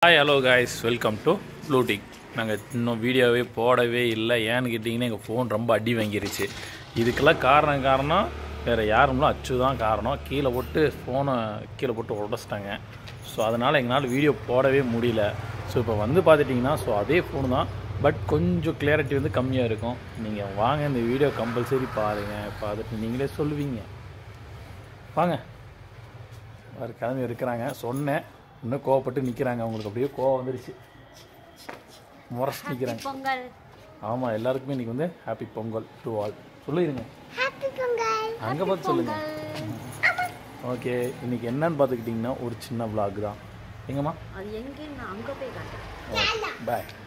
hi hello guys welcome to Bluetick நாங்கள் இன்னும் வீடியோவே போடவே இல்லை ஏன்னு கேட்டிங்கன்னா எங்கள் ஃபோன் ரொம்ப அடி வாங்கிருச்சு இதுக்கெல்லாம் காரணம் காரணம் வேறு யாரும்லாம் அச்சு தான் காரணம் கீழே போட்டு ஃபோனை கீழே போட்டு உடச்சிட்டாங்க ஸோ அதனால் எங்களால் வீடியோ போடவே முடியல ஸோ இப்போ வந்து பார்த்துட்டிங்கன்னா ஸோ அதே ஃபோனு தான் பட் கொஞ்சம் கிளியாரிட்டி வந்து கம்மியாக இருக்கும் நீங்கள் வாங்க இந்த வீடியோ கம்பல்சரி பாருங்கள் பார்த்துட்டு நீங்களே சொல்லுவீங்க வாங்க ஒரு கிளம்பி இருக்கிறாங்க சொன்னேன் இன்னும் கோவப்பட்டு நிற்கிறாங்க அவங்களுக்கு அப்படியே கோவம் வந்துருச்சு முரசு நிற்கிறாங்க பொங்கல் ஆமாம் எல்லாருக்குமே இன்னைக்கு வந்து ஹாப்பி பொங்கல் டு ஆல் சொல்லிடுங்க ஹாப்பி பொங்கல் அங்கே பார்த்து சொல்லுங்க ஓகே இன்னைக்கு என்னன்னு பார்த்துக்கிட்டிங்கன்னா ஒரு சின்ன vlog தான் எங்கம்மா அது எங்கே நான் அங்கே போய் காட்டுறேன் பாய்